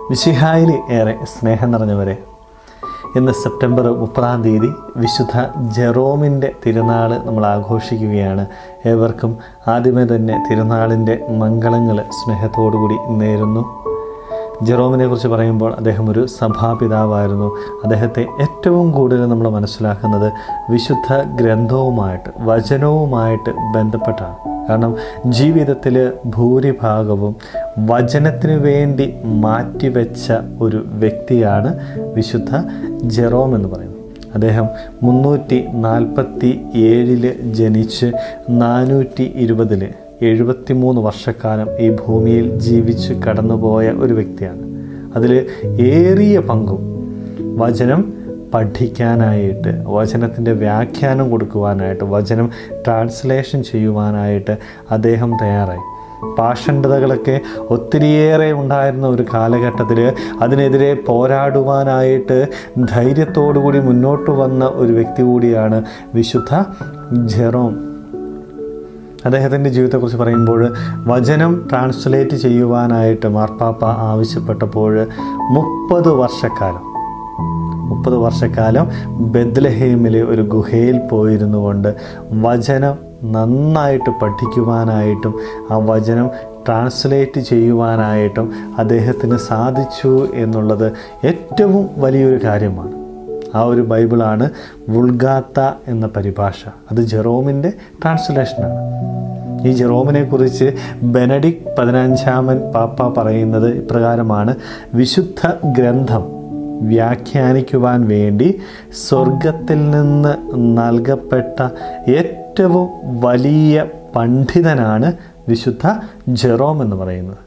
മിശിഹായിൽ ഏറെ സ്നേഹം നിറഞ്ഞവരെ ഇന്ന് സെപ്റ്റംബർ മുപ്പതാം തീയതി വിശുദ്ധ ജെറോമിൻ്റെ തിരുനാൾ നമ്മൾ ആഘോഷിക്കുകയാണ് ഏവർക്കും ആദ്യമേ തന്നെ തിരുനാളിൻ്റെ മംഗളങ്ങൾ സ്നേഹത്തോടുകൂടി നേരുന്നു ജെറോമിനെ കുറിച്ച് പറയുമ്പോൾ അദ്ദേഹം ഒരു സഭാപിതാവായിരുന്നു അദ്ദേഹത്തെ ഏറ്റവും കൂടുതൽ നമ്മൾ മനസ്സിലാക്കുന്നത് വിശുദ്ധ ഗ്രന്ഥവുമായിട്ട് വചനവുമായിട്ട് ബന്ധപ്പെട്ടാണ് കാരണം ജീവിതത്തിൽ ഭൂരിഭാഗവും വചനത്തിന് വേണ്ടി മാറ്റിവെച്ച ഒരു വ്യക്തിയാണ് വിശുദ്ധ ജെറോം എന്ന് പറയുന്നത് അദ്ദേഹം മുന്നൂറ്റി നാൽപ്പത്തി ഏഴില് ജനിച്ച് നാനൂറ്റി ഇരുപതിൽ എഴുപത്തിമൂന്ന് വർഷക്കാലം ഈ ഭൂമിയിൽ ജീവിച്ച് കടന്നുപോയ ഒരു വ്യക്തിയാണ് അതിൽ ഏറിയ പങ്കും വചനം പഠിക്കാനായിട്ട് വചനത്തിൻ്റെ വ്യാഖ്യാനം കൊടുക്കുവാനായിട്ട് വചനം ട്രാൻസ്ലേഷൻ ചെയ്യുവാനായിട്ട് അദ്ദേഹം തയ്യാറായി പാഷണ്ഡതകളൊക്കെ ഒത്തിരിയേറെ ഉണ്ടായിരുന്ന ഒരു കാലഘട്ടത്തിൽ അതിനെതിരെ പോരാടുവാനായിട്ട് ധൈര്യത്തോടുകൂടി മുന്നോട്ട് വന്ന ഒരു വ്യക്തി കൂടിയാണ് വിശുദ്ധ ജെറോം അദ്ദേഹത്തിൻ്റെ ജീവിതത്തെക്കുറിച്ച് പറയുമ്പോൾ വചനം ട്രാൻസ്ലേറ്റ് ചെയ്യുവാനായിട്ട് മാർപ്പാപ്പ ആവശ്യപ്പെട്ടപ്പോൾ മുപ്പത് വർഷക്കാലം മുപ്പത് വർഷക്കാലം ബദ്ലഹേമിലെ ഒരു ഗുഹയിൽ പോയിരുന്നു കൊണ്ട് വചനം നന്നായിട്ട് പഠിക്കുവാനായിട്ടും ആ വചനം ട്രാൻസ്ലേറ്റ് ചെയ്യുവാനായിട്ടും അദ്ദേഹത്തിന് സാധിച്ചു എന്നുള്ളത് ഏറ്റവും വലിയൊരു കാര്യമാണ് ആ ഒരു ബൈബിളാണ് വുൾഗാത്ത എന്ന പരിഭാഷ അത് ജെറോമിൻ്റെ ട്രാൻസ്ലേഷനാണ് ഈ ജെറോമിനെ കുറിച്ച് ബെനഡിക് പതിനഞ്ചാമൻ പാപ്പ പറയുന്നത് ഇപ്രകാരമാണ് വിശുദ്ധ ഗ്രന്ഥം വ്യാഖ്യാനിക്കുവാൻ വേണ്ടി സ്വർഗത്തിൽ നിന്ന് നൽകപ്പെട്ട ഏറ്റവും വലിയ പണ്ഡിതനാണ് വിശുദ്ധ ജെറോം എന്ന് പറയുന്നത്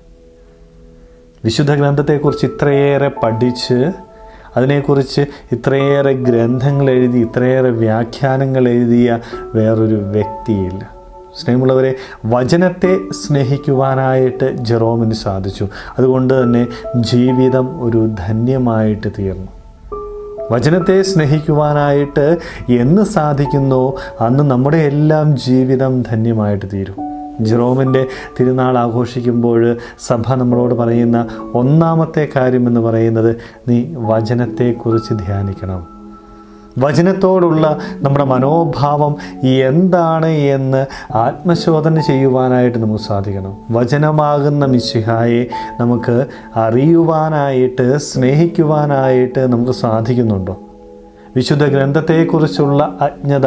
വിശുദ്ധ ഗ്രന്ഥത്തെക്കുറിച്ച് ഇത്രയേറെ പഠിച്ച് അതിനെക്കുറിച്ച് ഇത്രയേറെ ഗ്രന്ഥങ്ങൾ എഴുതി ഇത്രയേറെ വ്യാഖ്യാനങ്ങൾ എഴുതിയ വേറൊരു വ്യക്തിയില്ല സ്നേഹമുള്ളവരെ വചനത്തെ സ്നേഹിക്കുവാനായിട്ട് ജെറോമിന് സാധിച്ചു അതുകൊണ്ട് തന്നെ ജീവിതം ഒരു ധന്യമായിട്ട് തീർന്നു വചനത്തെ സ്നേഹിക്കുവാനായിട്ട് എന്ന് സാധിക്കുന്നോ അന്ന് നമ്മുടെ എല്ലാം ജീവിതം ധന്യമായിട്ട് തീരും ജെറോമിൻ്റെ തിരുനാൾ ആഘോഷിക്കുമ്പോൾ സഭ നമ്മളോട് പറയുന്ന ഒന്നാമത്തെ കാര്യം എന്ന് പറയുന്നത് നീ വചനത്തെക്കുറിച്ച് ധ്യാനിക്കണം വചനത്തോടുള്ള നമ്മുടെ മനോഭാവം എന്താണ് എന്ന് ആത്മശോധന ചെയ്യുവാനായിട്ട് നമുക്ക് സാധിക്കണം വചനമാകുന്ന മിശിഹായെ നമുക്ക് അറിയുവാനായിട്ട് സ്നേഹിക്കുവാനായിട്ട് നമുക്ക് സാധിക്കുന്നുണ്ടോ വിശുദ്ധ ഗ്രന്ഥത്തെക്കുറിച്ചുള്ള അജ്ഞത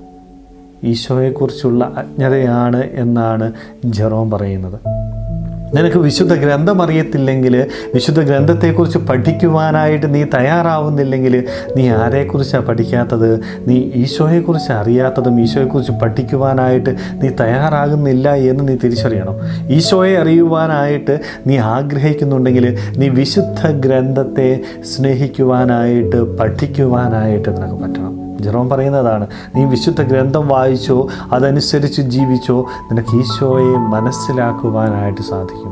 ഈശോയെക്കുറിച്ചുള്ള അജ്ഞതയാണ് എന്നാണ് ജെറോം പറയുന്നത് നിനക്ക് വിശുദ്ധ ഗ്രന്ഥം അറിയത്തില്ലെങ്കിൽ വിശുദ്ധ ഗ്രന്ഥത്തെക്കുറിച്ച് പഠിക്കുവാനായിട്ട് നീ തയ്യാറാവുന്നില്ലെങ്കിൽ നീ ആരെക്കുറിച്ചാണ് പഠിക്കാത്തത് നീ ഈശോയെക്കുറിച്ച് അറിയാത്തതും ഈശോയെക്കുറിച്ച് പഠിക്കുവാനായിട്ട് നീ തയ്യാറാകുന്നില്ല എന്ന് നീ തിരിച്ചറിയണം ഈശോയെ അറിയുവാനായിട്ട് നീ ആഗ്രഹിക്കുന്നുണ്ടെങ്കിൽ നീ വിശുദ്ധ ഗ്രന്ഥത്തെ സ്നേഹിക്കുവാനായിട്ട് പഠിക്കുവാനായിട്ട് നിനക്ക് പറ്റണം ജെറോം പറയുന്നതാണ് നീ വിശുദ്ധ ഗ്രന്ഥം വായിച്ചോ അതനുസരിച്ച് ജീവിച്ചോ നിനക്ക് ഈശോയെ മനസ്സിലാക്കുവാനായിട്ട് സാധിക്കും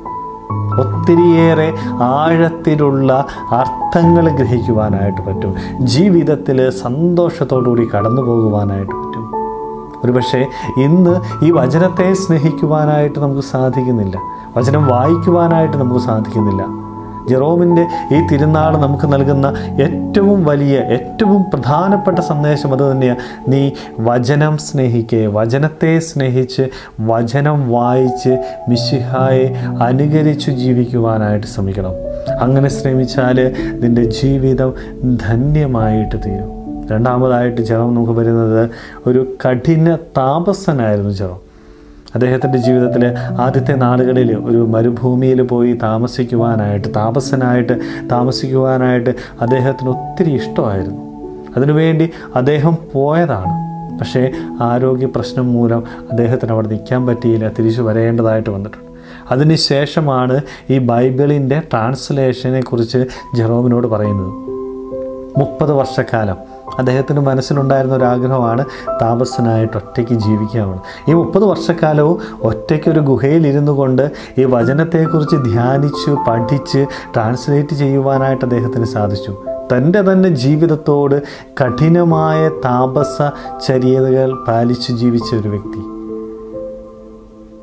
ഒത്തിരിയേറെ ആഴത്തിലുള്ള അർത്ഥങ്ങൾ ഗ്രഹിക്കുവാനായിട്ട് പറ്റും ജീവിതത്തിൽ സന്തോഷത്തോടുകൂടി കടന്നു പോകുവാനായിട്ട് പറ്റും ഒരുപക്ഷെ ഇന്ന് ഈ വചനത്തെ സ്നേഹിക്കുവാനായിട്ട് നമുക്ക് സാധിക്കുന്നില്ല വചനം വായിക്കുവാനായിട്ട് നമുക്ക് സാധിക്കുന്നില്ല ജെറോമിൻ്റെ ഈ തിരുനാൾ നമുക്ക് നൽകുന്ന ഏറ്റവും വലിയ ഏറ്റവും പ്രധാനപ്പെട്ട സന്ദേശം അത് തന്നെയാണ് നീ വചനം സ്നേഹിക്കുക വചനത്തെ സ്നേഹിച്ച് വചനം വായിച്ച് മിശിഹായെ അനുകരിച്ചു ജീവിക്കുവാനായിട്ട് ശ്രമിക്കണം അങ്ങനെ ശ്രമിച്ചാൽ നിൻ്റെ ജീവിതം ധന്യമായിട്ട് തീരും രണ്ടാമതായിട്ട് ജെറോം നമുക്ക് വരുന്നത് ഒരു കഠിന താപസനായിരുന്നു ജെറോം അദ്ദേഹത്തിൻ്റെ ജീവിതത്തിൽ ആദ്യത്തെ നാളുകളിൽ ഒരു മരുഭൂമിയിൽ പോയി താമസിക്കുവാനായിട്ട് താപസനായിട്ട് താമസിക്കുവാനായിട്ട് അദ്ദേഹത്തിന് ഒത്തിരി ഇഷ്ടമായിരുന്നു അതിനുവേണ്ടി അദ്ദേഹം പോയതാണ് പക്ഷേ ആരോഗ്യ പ്രശ്നം മൂലം അദ്ദേഹത്തിന് അവിടെ നിൽക്കാൻ പറ്റിയില്ല തിരിച്ചു വരേണ്ടതായിട്ട് വന്നിട്ടുണ്ട് അതിനുശേഷമാണ് ഈ ബൈബിളിൻ്റെ ട്രാൻസ്ലേഷനെ കുറിച്ച് ജെറോമിനോട് പറയുന്നത് മുപ്പത് വർഷക്കാലം അദ്ദേഹത്തിന് മനസ്സിലുണ്ടായിരുന്ന ഒരു ആഗ്രഹമാണ് താപസനായിട്ട് ഒറ്റയ്ക്ക് ജീവിക്കാമെന്ന് ഈ മുപ്പത് വർഷക്കാലവും ഒറ്റയ്ക്ക് ഒരു ഗുഹയിൽ ഇരുന്നു കൊണ്ട് ഈ വചനത്തെക്കുറിച്ച് ധ്യാനിച്ച് പഠിച്ച് ട്രാൻസ്ലേറ്റ് ചെയ്യുവാനായിട്ട് അദ്ദേഹത്തിന് സാധിച്ചു തൻ്റെ തന്നെ ജീവിതത്തോട് കഠിനമായ താപസ ചര്യതകൾ പാലിച്ചു ജീവിച്ച ഒരു വ്യക്തി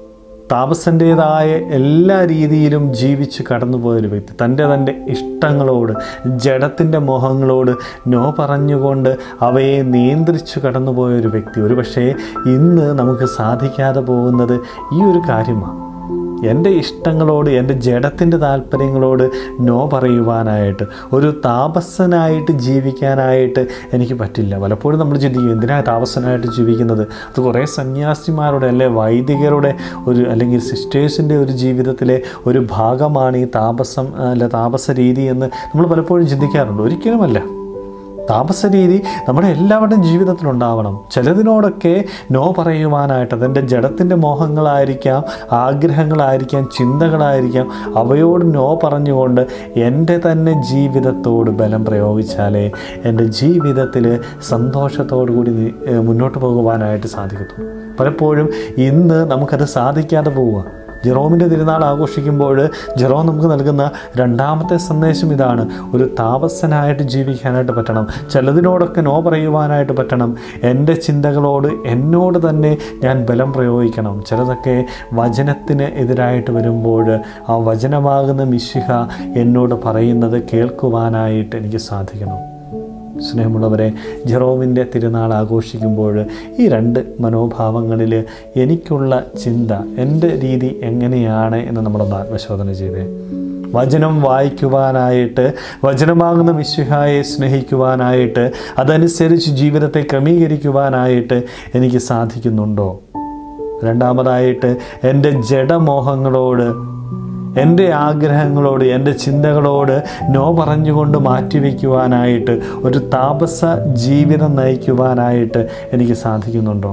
താപസൻ്റേതായ എല്ലാ രീതിയിലും ജീവിച്ച് കടന്നുപോയൊരു വ്യക്തി തൻ്റെ തൻ്റെ ഇഷ്ടങ്ങളോട് ജഡത്തിൻ്റെ മോഹങ്ങളോട് നോ പറഞ്ഞുകൊണ്ട് അവയെ നിയന്ത്രിച്ചു കടന്നുപോയൊരു വ്യക്തി ഒരു പക്ഷേ ഇന്ന് നമുക്ക് സാധിക്കാതെ പോകുന്നത് ഈ ഒരു കാര്യമാണ് എൻ്റെ ഇഷ്ടങ്ങളോട് എൻ്റെ ജഡത്തിൻ്റെ താല്പര്യങ്ങളോട് നോ പറയുവാനായിട്ട് ഒരു താപസനായിട്ട് ജീവിക്കാനായിട്ട് എനിക്ക് പറ്റില്ല പലപ്പോഴും നമ്മൾ ചിന്തിക്കും എന്തിനാണ് താപസനായിട്ട് ജീവിക്കുന്നത് അത് കുറേ സന്യാസിമാരുടെ അല്ലെ വൈദികരുടെ ഒരു അല്ലെങ്കിൽ സിസ്റ്റേഴ്സിൻ്റെ ഒരു ജീവിതത്തിലെ ഒരു ഭാഗമാണ് ഈ താപസം അല്ല താപസ രീതി എന്ന് നമ്മൾ പലപ്പോഴും ചിന്തിക്കാറുണ്ട് ഒരിക്കലുമല്ല താമസ രീതി നമ്മുടെ എല്ലാവരുടെയും ജീവിതത്തിലുണ്ടാവണം ചിലതിനോടൊക്കെ നോ പറയുവാനായിട്ട് അതെൻ്റെ ജഡത്തിൻ്റെ മോഹങ്ങളായിരിക്കാം ആഗ്രഹങ്ങളായിരിക്കാം ചിന്തകളായിരിക്കാം അവയോട് നോ പറഞ്ഞുകൊണ്ട് എൻ്റെ തന്നെ ജീവിതത്തോട് ബലം പ്രയോഗിച്ചാലേ എൻ്റെ ജീവിതത്തിൽ സന്തോഷത്തോടു കൂടി നി- ഏഹ് മുന്നോട്ട് പോകുവാനായിട്ട് സാധിക്കത്തുള്ളൂ പലപ്പോഴും ഇന്ന് നമുക്കത് സാധിക്കാതെ പോവുക ജെറോമിൻ്റെ തിരുനാൾ ആഘോഷിക്കുമ്പോൾ ജെറോം നമുക്ക് നൽകുന്ന രണ്ടാമത്തെ സന്ദേശം ഇതാണ് ഒരു താപസനായിട്ട് ജീവിക്കാനായിട്ട് പറ്റണം ചിലതിനോടൊക്കെ നോ പറയുവാനായിട്ട് പറ്റണം എൻ്റെ ചിന്തകളോട് എന്നോട് തന്നെ ഞാൻ ബലം പ്രയോഗിക്കണം ചിലതൊക്കെ വചനത്തിന് എതിരായിട്ട് വരുമ്പോൾ ആ വചനമാകുന്ന മിശിഹ എന്നോട് പറയുന്നത് കേൾക്കുവാനായിട്ട് എനിക്ക് സാധിക്കണം സ്നേഹമുള്ളവരെ ജെറോമിൻ്റെ തിരുനാൾ ആഘോഷിക്കുമ്പോൾ ഈ രണ്ട് മനോഭാവങ്ങളിൽ എനിക്കുള്ള ചിന്ത എൻ്റെ രീതി എങ്ങനെയാണ് എന്ന് നമ്മളൊന്ന് ആത്മശോധന ചെയ്തേ വചനം വായിക്കുവാനായിട്ട് വചനമാകുന്ന വിശ്വഹായെ സ്നേഹിക്കുവാനായിട്ട് അതനുസരിച്ച് ജീവിതത്തെ ക്രമീകരിക്കുവാനായിട്ട് എനിക്ക് സാധിക്കുന്നുണ്ടോ രണ്ടാമതായിട്ട് എൻ്റെ ജഡമോഹങ്ങളോട് എൻ്റെ ആഗ്രഹങ്ങളോട് എൻ്റെ ചിന്തകളോട് നോ പറഞ്ഞുകൊണ്ട് മാറ്റിവെക്കുവാനായിട്ട് ഒരു താപസ ജീവിതം നയിക്കുവാനായിട്ട് എനിക്ക് സാധിക്കുന്നുണ്ടോ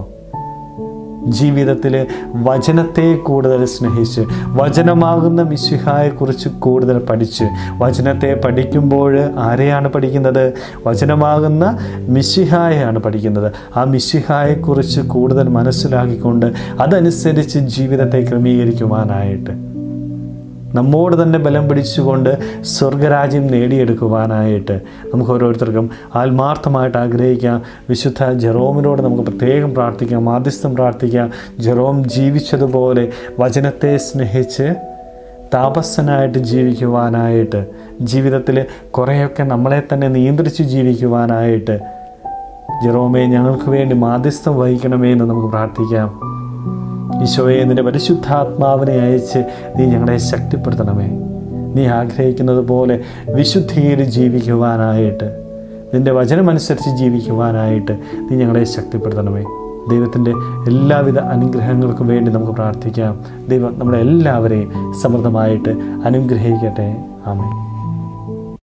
ജീവിതത്തിൽ വചനത്തെ കൂടുതൽ സ്നേഹിച്ച് വചനമാകുന്ന മിശിഹായെക്കുറിച്ച് കൂടുതൽ പഠിച്ച് വചനത്തെ പഠിക്കുമ്പോൾ ആരെയാണ് പഠിക്കുന്നത് വചനമാകുന്ന മിശിഹായെയാണ് പഠിക്കുന്നത് ആ മിശിഹായെക്കുറിച്ച് കൂടുതൽ മനസ്സിലാക്കിക്കൊണ്ട് അതനുസരിച്ച് ജീവിതത്തെ ക്രമീകരിക്കുവാനായിട്ട് നമ്മോട് തന്നെ ബലം പിടിച്ചുകൊണ്ട് സ്വർഗരാജ്യം നേടിയെടുക്കുവാനായിട്ട് നമുക്ക് ഓരോരുത്തർക്കും ആത്മാർത്ഥമായിട്ട് ആഗ്രഹിക്കാം വിശുദ്ധ ജെറോമിനോട് നമുക്ക് പ്രത്യേകം പ്രാർത്ഥിക്കാം മാധ്യസ്ഥം പ്രാർത്ഥിക്കാം ജെറോം ജീവിച്ചതുപോലെ വചനത്തെ സ്നേഹിച്ച് താപസ്സനായിട്ട് ജീവിക്കുവാനായിട്ട് ജീവിതത്തിൽ കുറേയൊക്കെ നമ്മളെ തന്നെ നിയന്ത്രിച്ച് ജീവിക്കുവാനായിട്ട് ജെറോമെ ഞങ്ങൾക്ക് വേണ്ടി മാധ്യസ്ഥം വഹിക്കണമേ എന്ന് നമുക്ക് പ്രാർത്ഥിക്കാം ഈശോയെ നിന്റെ പരിശുദ്ധാത്മാവിനെ അയച്ച് നീ ഞങ്ങളെ ശക്തിപ്പെടുത്തണമേ നീ ആഗ്രഹിക്കുന്നത് പോലെ വിശുദ്ധിയിൽ ജീവിക്കുവാനായിട്ട് നിന്റെ വചനമനുസരിച്ച് ജീവിക്കുവാനായിട്ട് നീ ഞങ്ങളെ ശക്തിപ്പെടുത്തണമേ ദൈവത്തിൻ്റെ എല്ലാവിധ അനുഗ്രഹങ്ങൾക്കും വേണ്ടി നമുക്ക് പ്രാർത്ഥിക്കാം ദൈവം നമ്മളെ എല്ലാവരെയും സമൃദ്ധമായിട്ട് അനുഗ്രഹിക്കട്ടെ ആമേ